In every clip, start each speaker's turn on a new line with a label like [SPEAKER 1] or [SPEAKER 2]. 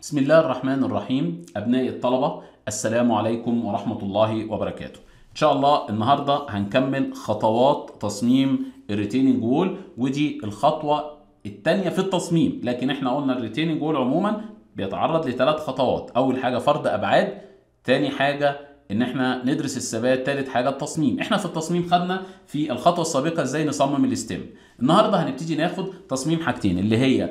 [SPEAKER 1] بسم الله الرحمن الرحيم أبناء الطلبة السلام عليكم ورحمة الله وبركاته إن شاء الله النهاردة هنكمل خطوات تصميم الريتيننج وول ودي الخطوة التانية في التصميم لكن احنا قلنا الريتيننج وول عموما بيتعرض لثلاث خطوات أول حاجة فرض أبعاد تاني حاجة ان احنا ندرس الثبات تالت حاجه التصميم احنا في التصميم خدنا في الخطوه السابقه ازاي نصمم الاستيم النهارده هنبتدي ناخد تصميم حاجتين اللي هي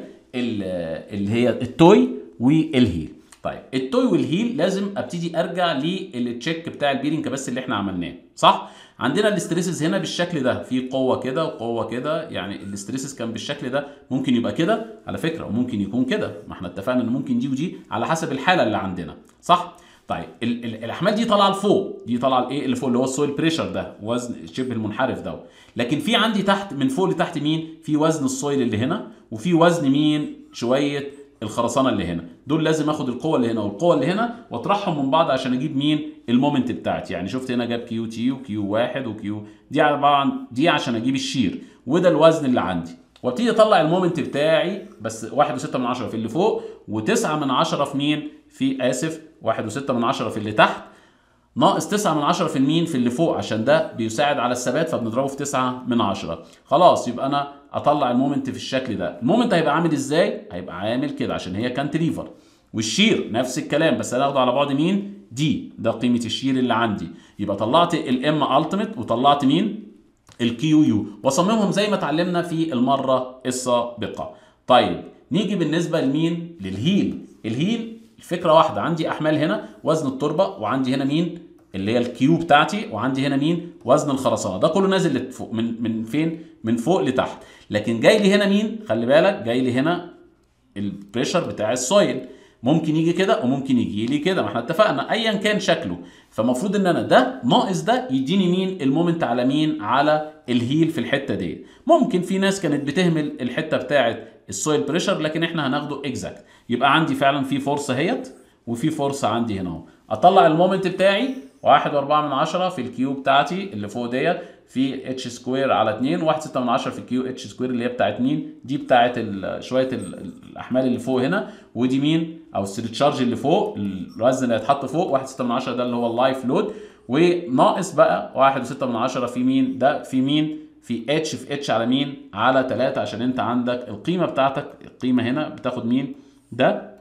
[SPEAKER 1] اللي هي التوي والهيل طيب التوي والهيل لازم ابتدي ارجع للتشيك بتاع البيرنج بس اللي احنا عملناه صح عندنا الاستريسز هنا بالشكل ده في قوه كده وقوه كده يعني الاستريسز كان بالشكل ده ممكن يبقى كده على فكره وممكن يكون كده ما احنا اتفقنا ان ممكن دي ودي على حسب الحاله اللي عندنا صح طيب ال ال الاحمال دي طالعه لفوق دي طالعه لايه اللي فوق اللي هو السويل بريشر ده وزن شبه المنحرف ده لكن في عندي تحت من فوق لتحت مين في وزن السويل اللي هنا وفي وزن مين شويه الخرسانه اللي هنا دول لازم اخد القوه اللي هنا والقوه اللي هنا واطرحهم من بعض عشان اجيب مين المومنت بتاعتي يعني شفت هنا جاب كيو تي وكيو واحد وكيو دي عباره عن دي عشان اجيب الشير وده الوزن اللي عندي وابتدي اطلع المومنت بتاعي بس 1.6 من 10 في اللي فوق و9 من 10 في مين في اسف 1.6 من 10 في اللي تحت ناقص 9 من 10 في المين في اللي فوق عشان ده بيساعد على الثبات فبنضربه في 9 من 10 خلاص يبقى انا اطلع المومنت في الشكل ده المومنت هيبقى عامل ازاي هيبقى عامل كده عشان هي كانتليفر والشير نفس الكلام بس انا اخده على بعد مين دي ده قيمه الشير اللي عندي يبقى طلعت الام التيميت وطلعت مين الكيو يو واصممهم زي ما اتعلمنا في المره السابقه طيب نيجي بالنسبه لمين للهيل الهيل الفكره واحده عندي احمال هنا وزن التربه وعندي هنا مين اللي هي الكيو بتاعتي وعندي هنا مين وزن الخرسانه ده كله نازل لفوق من من فين من فوق لتحت لكن جاي لي هنا مين خلي بالك جاي لي هنا البريشر بتاع السويل ممكن يجي كده وممكن يجي لي كده ما احنا اتفقنا ايا كان شكله فالمفروض ان انا ده ناقص ده يديني مين المومنت على مين على الهيل في الحته دي ممكن في ناس كانت بتهمل الحته بتاعه السويل بريشر لكن احنا هناخده اكزاكت يبقى عندي فعلا في فرصه اهيت وفي فرصه عندي هنا اهو اطلع المومنت بتاعي واحد واربعة من عشرة في الكيو بتاعتي اللي فوق ديت في اتش سكوير على 2 واحد ستة من عشرة في الكيو اتش سكوير اللي هي بتاعت مين دي بتاعت شويه الاحمال اللي فوق هنا ودي مين او الستشارج اللي فوق الوزن اللي هيتحط فوق واحد ستة من عشرة ده اللي هو اللايف لود وناقص بقى واحد وستة من عشرة في مين ده في مين في اتش في اتش على مين على 3 عشان انت عندك القيمه بتاعتك القيمه هنا بتاخد مين ده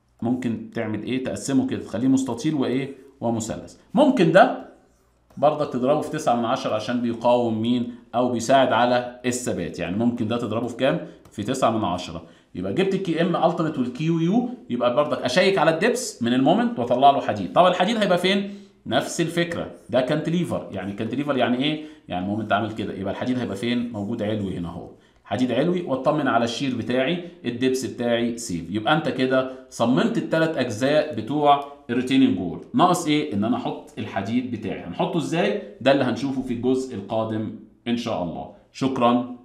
[SPEAKER 1] ممكن تعمل ايه تقسمه كده تخليه مستطيل وايه ومثلث ممكن ده برضك تضربه في 9 من 10 عشان بيقاوم مين او بيساعد على الثبات يعني ممكن ده تضربه في كام في 9 من 10 يبقى جبت الكي ام التيميت والكيو يو يبقى برضك اشيك على الدبس من المومنت واطلع له حديد طب الحديد هيبقى فين نفس الفكره ده كانتليفر يعني كانتليفر يعني ايه يعني مومنت عامل كده يبقى الحديد هيبقى فين موجود علوي هنا اهو حديد علوي واطمن على الشير بتاعي الدبس بتاعي سيف يبقى انت كده صممت الثلاث اجزاء بتوع الريتيننج وول ناقص ايه ان انا احط الحديد بتاعي هنحطه ازاي ده اللي هنشوفه في الجزء القادم ان شاء الله شكرا